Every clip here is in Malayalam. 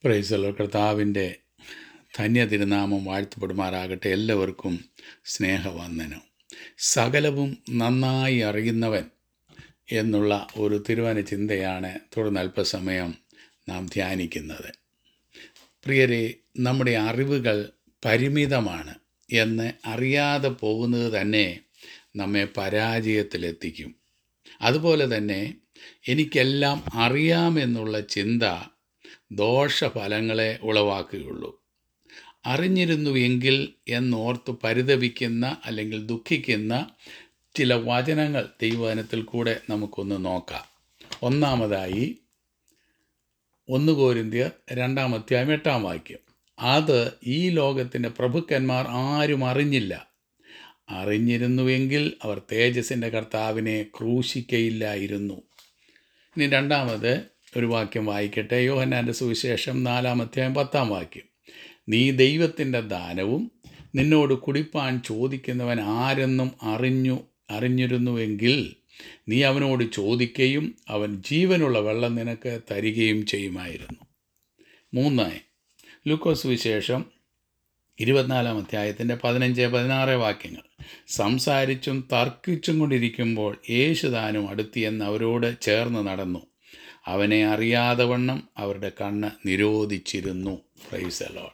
പ്രൈസലോ കർത്താവിൻ്റെ ധന്യ തിരുനാമം വാഴ്ത്തപ്പെടുമാറാകട്ടെ എല്ലാവർക്കും സ്നേഹവന്ദനം സകലവും നന്നായി അറിയുന്നവൻ എന്നുള്ള ഒരു തിരുവന ചിന്തയാണ് തുടർന്ന് അല്പസമയം നാം ധ്യാനിക്കുന്നത് പ്രിയരെ നമ്മുടെ അറിവുകൾ പരിമിതമാണ് എന്ന് അറിയാതെ പോകുന്നത് തന്നെ നമ്മെ പരാജയത്തിലെത്തിക്കും അതുപോലെ തന്നെ എനിക്കെല്ലാം അറിയാമെന്നുള്ള ചിന്ത ദോഷഫലങ്ങളെ ഉളവാക്കുകയുള്ളൂ അറിഞ്ഞിരുന്നുവെങ്കിൽ എന്നോർത്ത് പരിതപിക്കുന്ന അല്ലെങ്കിൽ ദുഃഖിക്കുന്ന ചില വചനങ്ങൾ ദൈവവചനത്തിൽ കൂടെ നമുക്കൊന്ന് നോക്കാം ഒന്നാമതായി ഒന്ന് കോരിന്ത്യർ രണ്ടാം അധ്യായം എട്ടാം വാക്യം അത് ഈ ലോകത്തിൻ്റെ പ്രഭുക്കന്മാർ ആരും അറിഞ്ഞില്ല അറിഞ്ഞിരുന്നുവെങ്കിൽ അവർ തേജസ്സിൻ്റെ കർത്താവിനെ ക്രൂശിക്കയില്ലായിരുന്നു ഇനി രണ്ടാമത് ഒരു വാക്യം വായിക്കട്ടെ യോഹന്നാൻ്റെ സുവിശേഷം നാലാം അധ്യായം പത്താം വാക്യം നീ ദൈവത്തിൻ്റെ ദാനവും നിന്നോട് കുടിപ്പാൻ ചോദിക്കുന്നവൻ ആരെന്നും അറിഞ്ഞു അറിഞ്ഞിരുന്നുവെങ്കിൽ നീ അവനോട് ചോദിക്കുകയും അവൻ ജീവനുള്ള വെള്ളം നിനക്ക് തരികയും ചെയ്യുമായിരുന്നു മൂന്നായി ലൂക്കോസ് വിശേഷം ഇരുപത്തിനാലാം അധ്യായത്തിൻ്റെ പതിനഞ്ച് പതിനാറ് വാക്യങ്ങൾ സംസാരിച്ചും തർക്കിച്ചും കൊണ്ടിരിക്കുമ്പോൾ യേശുദാനും അടുത്തിയെന്ന് അവരോട് ചേർന്ന് നടന്നു അവനെ അറിയാതെ വണ്ണം അവരുടെ കണ്ണ് നിരോധിച്ചിരുന്നു പ്രൈസലോൾ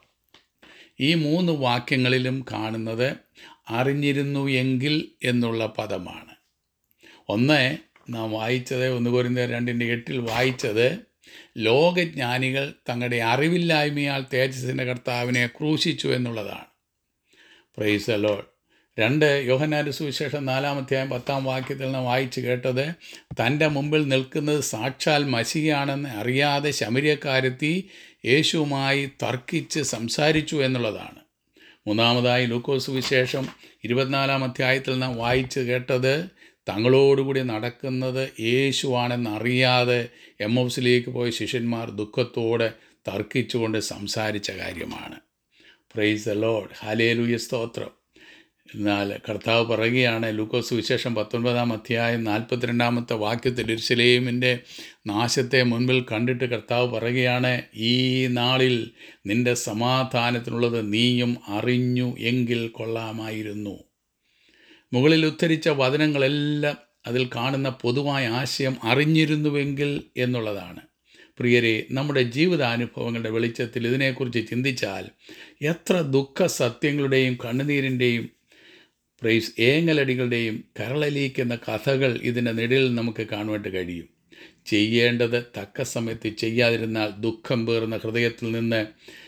ഈ മൂന്ന് വാക്യങ്ങളിലും കാണുന്നത് അറിഞ്ഞിരുന്നു എങ്കിൽ എന്നുള്ള പദമാണ് ഒന്ന് നാം വായിച്ചത് ഒന്ന് കുറിந்த രണ്ടിൻ്റെ എട്ടിൽ വായിച്ചത് ലോകജ്ഞാനികൾ തങ്ങളുടെ അറിവില്ലായ്മയാൽ തേജസ്സിൻ്റെ കർത്താവിനെ ക്രൂശിച്ചു എന്നുള്ളതാണ് പ്രൈസ് അലോൾ രണ്ട് യോഹന്നാൻ്റെ സുവിശേഷം നാലാമധ്യായം പത്താം വാക്യത്തിൽ നിന്ന് വായിച്ച് കേട്ടത് തൻ്റെ മുമ്പിൽ നിൽക്കുന്നത് സാക്ഷാൽ മസികയാണെന്ന് അറിയാതെ ശമര്യക്കാരെത്തി യേശുവുമായി തർക്കിച്ച് സംസാരിച്ചു എന്നുള്ളതാണ് മൂന്നാമതായി ലൂക്കോസ് വിശേഷം ഇരുപത്തിനാലാം അധ്യായത്തിൽ നാം വായിച്ച് കേട്ടത് തങ്ങളോടുകൂടി നടക്കുന്നത് യേശുവാണെന്ന് അറിയാതെ എം എഫ്സിലേക്ക് പോയ ശിഷ്യന്മാർ ദുഃഖത്തോടെ തർക്കിച്ചുകൊണ്ട് സംസാരിച്ച കാര്യമാണ് പ്രൈസ് ലോഡ് ഹലേലുയ സ്തോത്രം എന്നാൽ കർത്താവ് പറയുകയാണ് ലൂക്കോസ് വിശേഷം പത്തൊൻപതാം അധ്യായം നാൽപ്പത്തിരണ്ടാമത്തെ വാക്യത്തിൽ ഇർശലേമിൻ്റെ നാശത്തെ മുൻപിൽ കണ്ടിട്ട് കർത്താവ് പറയുകയാണ് ഈ നാളിൽ നിന്റെ സമാധാനത്തിനുള്ളത് നീയും അറിഞ്ഞു എങ്കിൽ കൊള്ളാമായിരുന്നു മുകളിൽ ഉദ്ധരിച്ച വചനങ്ങളെല്ലാം അതിൽ കാണുന്ന പൊതുവായ ആശയം അറിഞ്ഞിരുന്നുവെങ്കിൽ എന്നുള്ളതാണ് പ്രിയരെ നമ്മുടെ ജീവിതാനുഭവങ്ങളുടെ വെളിച്ചത്തിൽ ഇതിനെക്കുറിച്ച് ചിന്തിച്ചാൽ എത്ര ദുഃഖ സത്യങ്ങളുടെയും കണ്ണുനീരിൻ്റെയും പ്രൈസ് ഏങ്ങലടികളുടെയും കരളലിയിക്കുന്ന കഥകൾ ഇതിൻ്റെ നിഴലിൽ നമുക്ക് കാണുവാനായിട്ട് കഴിയും ചെയ്യേണ്ടത് തക്ക സമയത്ത് ചെയ്യാതിരുന്നാൽ ദുഃഖം പേറുന്ന ഹൃദയത്തിൽ നിന്ന്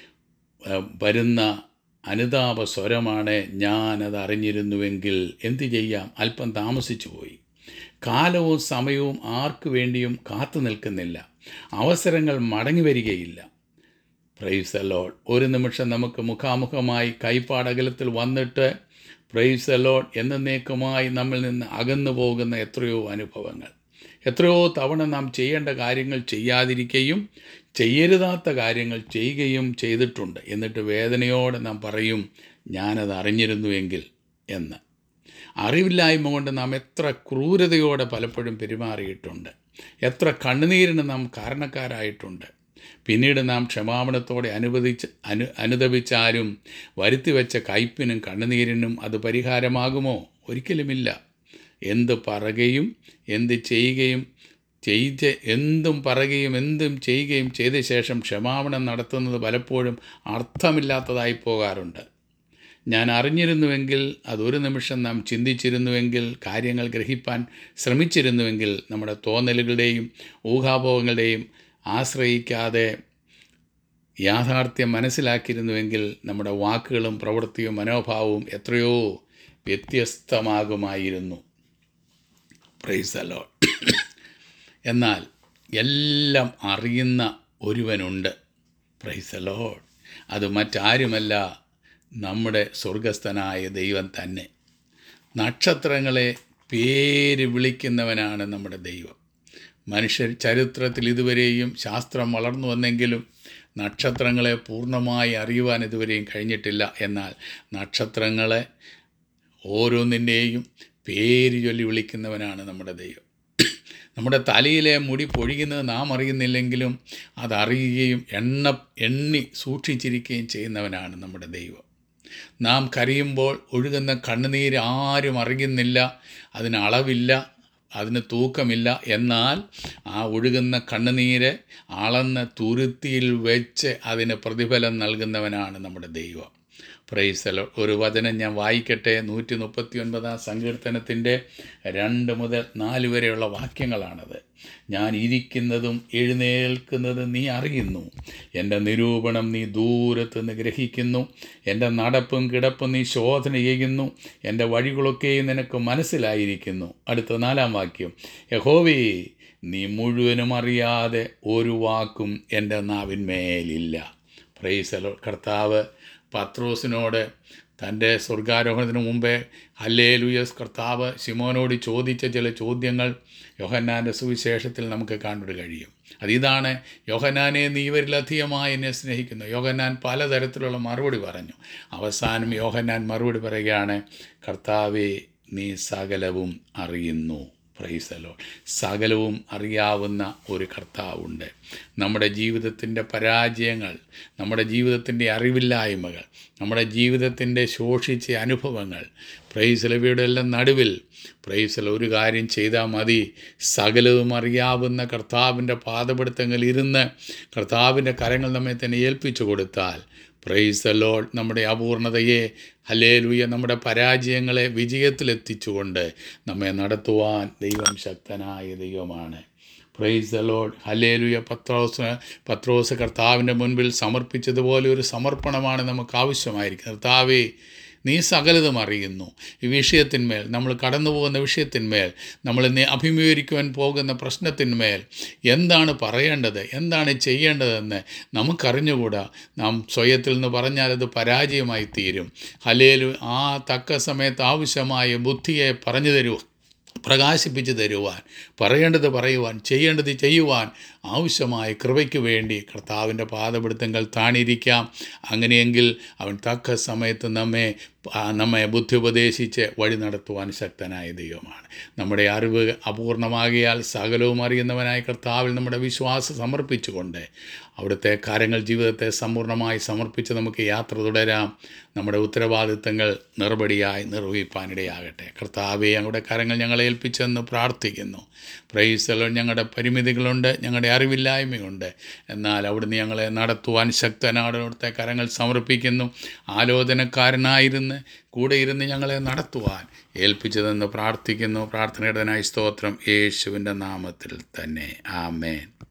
വരുന്ന അനുതാപ സ്വരമാണ് ഞാനത് അറിഞ്ഞിരുന്നുവെങ്കിൽ എന്തു ചെയ്യാം അല്പം താമസിച്ചു പോയി കാലവും സമയവും ആർക്കു വേണ്ടിയും കാത്തു നിൽക്കുന്നില്ല അവസരങ്ങൾ മടങ്ങി വരികയില്ല പ്രൈസ് അലോഡ് ഒരു നിമിഷം നമുക്ക് മുഖാമുഖമായി കൈപ്പാടകലത്തിൽ വന്നിട്ട് പ്രൈസ് അലോഡ് എന്നേക്കുമായി നമ്മിൽ നിന്ന് അകന്നു പോകുന്ന എത്രയോ അനുഭവങ്ങൾ എത്രയോ തവണ നാം ചെയ്യേണ്ട കാര്യങ്ങൾ ചെയ്യാതിരിക്കുകയും ചെയ്യരുതാത്ത കാര്യങ്ങൾ ചെയ്യുകയും ചെയ്തിട്ടുണ്ട് എന്നിട്ട് വേദനയോടെ നാം പറയും ഞാനത് അറിഞ്ഞിരുന്നുവെങ്കിൽ എന്ന് അറിവില്ലായ്മ കൊണ്ട് നാം എത്ര ക്രൂരതയോടെ പലപ്പോഴും പെരുമാറിയിട്ടുണ്ട് എത്ര കണ്ണുനീരിന് നാം കാരണക്കാരായിട്ടുണ്ട് പിന്നീട് നാം ക്ഷമാപണത്തോടെ അനുവദിച്ച് അനു അനുദപിച്ചാലും വരുത്തിവെച്ച കയ്പിനും കണ്ണുനീരിനും അത് പരിഹാരമാകുമോ ഒരിക്കലുമില്ല എന്ത് പറയുകയും എന്ത് ചെയ്യുകയും ചെയ്ത് എന്തും പറയുകയും എന്തും ചെയ്യുകയും ചെയ്ത ശേഷം ക്ഷമാപണം നടത്തുന്നത് പലപ്പോഴും അർത്ഥമില്ലാത്തതായി പോകാറുണ്ട് ഞാൻ അറിഞ്ഞിരുന്നുവെങ്കിൽ അതൊരു നിമിഷം നാം ചിന്തിച്ചിരുന്നുവെങ്കിൽ കാര്യങ്ങൾ ഗ്രഹിപ്പാൻ ശ്രമിച്ചിരുന്നുവെങ്കിൽ നമ്മുടെ തോന്നലുകളുടെയും ഊഹാഭോഗങ്ങളുടെയും ആശ്രയിക്കാതെ യാഥാർത്ഥ്യം മനസ്സിലാക്കിയിരുന്നുവെങ്കിൽ നമ്മുടെ വാക്കുകളും പ്രവൃത്തിയും മനോഭാവവും എത്രയോ വ്യത്യസ്തമാകുമായിരുന്നു പ്രൈസ് അലോ എന്നാൽ എല്ലാം അറിയുന്ന ഒരുവനുണ്ട് പ്രൈസ് അലോ അത് മറ്റാരുമല്ല നമ്മുടെ സ്വർഗസ്ഥനായ ദൈവം തന്നെ നക്ഷത്രങ്ങളെ പേര് വിളിക്കുന്നവനാണ് നമ്മുടെ ദൈവം മനുഷ്യർ ചരിത്രത്തിൽ ഇതുവരെയും ശാസ്ത്രം വളർന്നു വന്നെങ്കിലും നക്ഷത്രങ്ങളെ പൂർണ്ണമായി അറിയുവാൻ ഇതുവരെയും കഴിഞ്ഞിട്ടില്ല എന്നാൽ നക്ഷത്രങ്ങളെ ഓരോന്നിൻ്റെയും പേര് ചൊല്ലി വിളിക്കുന്നവനാണ് നമ്മുടെ ദൈവം നമ്മുടെ തലയിലെ മുടി പൊഴിയുന്നത് നാം അറിയുന്നില്ലെങ്കിലും അതറിയുകയും എണ്ണ എണ്ണി സൂക്ഷിച്ചിരിക്കുകയും ചെയ്യുന്നവനാണ് നമ്മുടെ ദൈവം നാം കരയുമ്പോൾ ഒഴുകുന്ന കണ്ണുനീര് ആരും അറിയുന്നില്ല അതിന് അളവില്ല അതിന് തൂക്കമില്ല എന്നാൽ ആ ഒഴുകുന്ന കണ്ണുനീര് അളന്ന് തുരുത്തിയിൽ വെച്ച് അതിന് പ്രതിഫലം നൽകുന്നവനാണ് നമ്മുടെ ദൈവം പ്രൈസലോ ഒരു വചനം ഞാൻ വായിക്കട്ടെ നൂറ്റി മുപ്പത്തി ഒൻപതാം സങ്കീർത്തനത്തിൻ്റെ രണ്ട് മുതൽ നാല് വരെയുള്ള വാക്യങ്ങളാണത് ഞാൻ ഇരിക്കുന്നതും എഴുന്നേൽക്കുന്നതും നീ അറിയുന്നു എൻ്റെ നിരൂപണം നീ ദൂരത്തുനിന്ന് ഗ്രഹിക്കുന്നു എൻ്റെ നടപ്പും കിടപ്പും നീ ശോധന ചെയ്യുന്നു എൻ്റെ വഴികളൊക്കെയും നിനക്ക് മനസ്സിലായിരിക്കുന്നു അടുത്ത നാലാം വാക്യം യഹോവേ നീ മുഴുവനും അറിയാതെ ഒരു വാക്കും എൻ്റെ നാവിന്മേലില്ല പ്രൈസലോ കർത്താവ് പത്രോസിനോട് തൻ്റെ സ്വർഗാരോഹണത്തിന് മുമ്പേ ഹല്ലേ ലുയസ് കർത്താവ് ശിമോനോട് ചോദിച്ച ചില ചോദ്യങ്ങൾ യോഹന്നാൻ്റെ സുവിശേഷത്തിൽ നമുക്ക് കാണാൻ കഴിയും അതിതാണ് യോഹന്നാനെ നീ ഇവരിലധികമായി എന്നെ സ്നേഹിക്കുന്നു യോഹന്നാൻ പലതരത്തിലുള്ള മറുപടി പറഞ്ഞു അവസാനം യോഹന്നാൻ മറുപടി പറയുകയാണ് കർത്താവെ നീ സകലവും അറിയുന്നു പ്രൈസലോ സകലവും അറിയാവുന്ന ഒരു കർത്താവുണ്ട് നമ്മുടെ ജീവിതത്തിൻ്റെ പരാജയങ്ങൾ നമ്മുടെ ജീവിതത്തിൻ്റെ അറിവില്ലായ്മകൾ നമ്മുടെ ജീവിതത്തിൻ്റെ ശോഷിച്ച അനുഭവങ്ങൾ പ്രൈസലവയുടെ എല്ലാം നടുവിൽ പ്രൈസൽ ഒരു കാര്യം ചെയ്താൽ മതി സകലവും അറിയാവുന്ന കർത്താവിൻ്റെ പാദപിടുത്തങ്ങൾ ഇരുന്ന് കർത്താവിൻ്റെ കരങ്ങൾ നമ്മെ തന്നെ ഏൽപ്പിച്ചു കൊടുത്താൽ പ്രൈസ് ലോഡ് നമ്മുടെ അപൂർണതയെ ഹലേലുയ നമ്മുടെ പരാജയങ്ങളെ വിജയത്തിലെത്തിച്ചുകൊണ്ട് നമ്മെ നടത്തുവാൻ ദൈവം ശക്തനായ ദൈവമാണ് പ്രൈസ് ദ ലോഡ് ഹലേലുയ പത്രോസ് പത്രോസ് കർത്താവിൻ്റെ മുൻപിൽ സമർപ്പിച്ചതുപോലെ ഒരു സമർപ്പണമാണ് നമുക്ക് ആവശ്യമായിരിക്കുന്നത് കർത്താവേ നീ സകലതും അറിയുന്നു ഈ വിഷയത്തിന്മേൽ നമ്മൾ കടന്നു പോകുന്ന വിഷയത്തിന്മേൽ നമ്മൾ ഇന്ന് അഭിമുഖീകരിക്കുവാൻ പോകുന്ന പ്രശ്നത്തിന്മേൽ എന്താണ് പറയേണ്ടത് എന്താണ് ചെയ്യേണ്ടതെന്ന് നമുക്കറിഞ്ഞുകൂടാ നാം സ്വയത്തിൽ നിന്ന് പറഞ്ഞാൽ അത് പരാജയമായി തീരും ഹലേലു ആ തക്ക സമയത്ത് ആവശ്യമായ ബുദ്ധിയെ പറഞ്ഞു തരൂ പ്രകാശിപ്പിച്ച് തരുവാൻ പറയേണ്ടത് പറയുവാൻ ചെയ്യേണ്ടത് ചെയ്യുവാൻ ആവശ്യമായ കൃപയ്ക്ക് വേണ്ടി കർത്താവിൻ്റെ പാദപിടുത്തങ്ങൾ താണിരിക്കാം അങ്ങനെയെങ്കിൽ അവൻ തക്ക സമയത്ത് നമ്മെ ആ, നമ്മെ ബുദ്ധി ഉപദേശിച്ച് വഴി നടത്തുവാൻ ശക്തനായ ദൈവമാണ് നമ്മുടെ അറിവ് അപൂർണമാകിയാൽ സകലവും അറിയുന്നവനായ കർത്താവിൽ നമ്മുടെ വിശ്വാസം സമർപ്പിച്ചുകൊണ്ട് അവിടുത്തെ കാര്യങ്ങൾ ജീവിതത്തെ സമ്പൂർണ്ണമായി സമർപ്പിച്ച് നമുക്ക് യാത്ര തുടരാം നമ്മുടെ ഉത്തരവാദിത്തങ്ങൾ നിർബടിയായി നിർവഹിപ്പാനിടയാകട്ടെ കർത്താവെ ഞങ്ങളുടെ കാര്യങ്ങൾ ഞങ്ങളെ ഏൽപ്പിച്ചെന്ന് പ്രാർത്ഥിക്കുന്നു പ്രൈസലോ ഞങ്ങളുടെ പരിമിതികളുണ്ട് ഞങ്ങളുടെ അറിവില്ലായ്മയുണ്ട് എന്നാൽ അവിടുന്ന് ഞങ്ങളെ നടത്തുവാൻ ശക്തനാണ് അവിടുത്തെ കരങ്ങൾ സമർപ്പിക്കുന്നു ആലോചനക്കാരനായിരുന്ന് കൂടെ ഇരുന്ന് ഞങ്ങളെ നടത്തുവാൻ ഏൽപ്പിച്ചതെന്ന് പ്രാർത്ഥിക്കുന്നു പ്രാർത്ഥനയുടേതായി സ്തോത്രം യേശുവിൻ്റെ നാമത്തിൽ തന്നെ ആമേൻ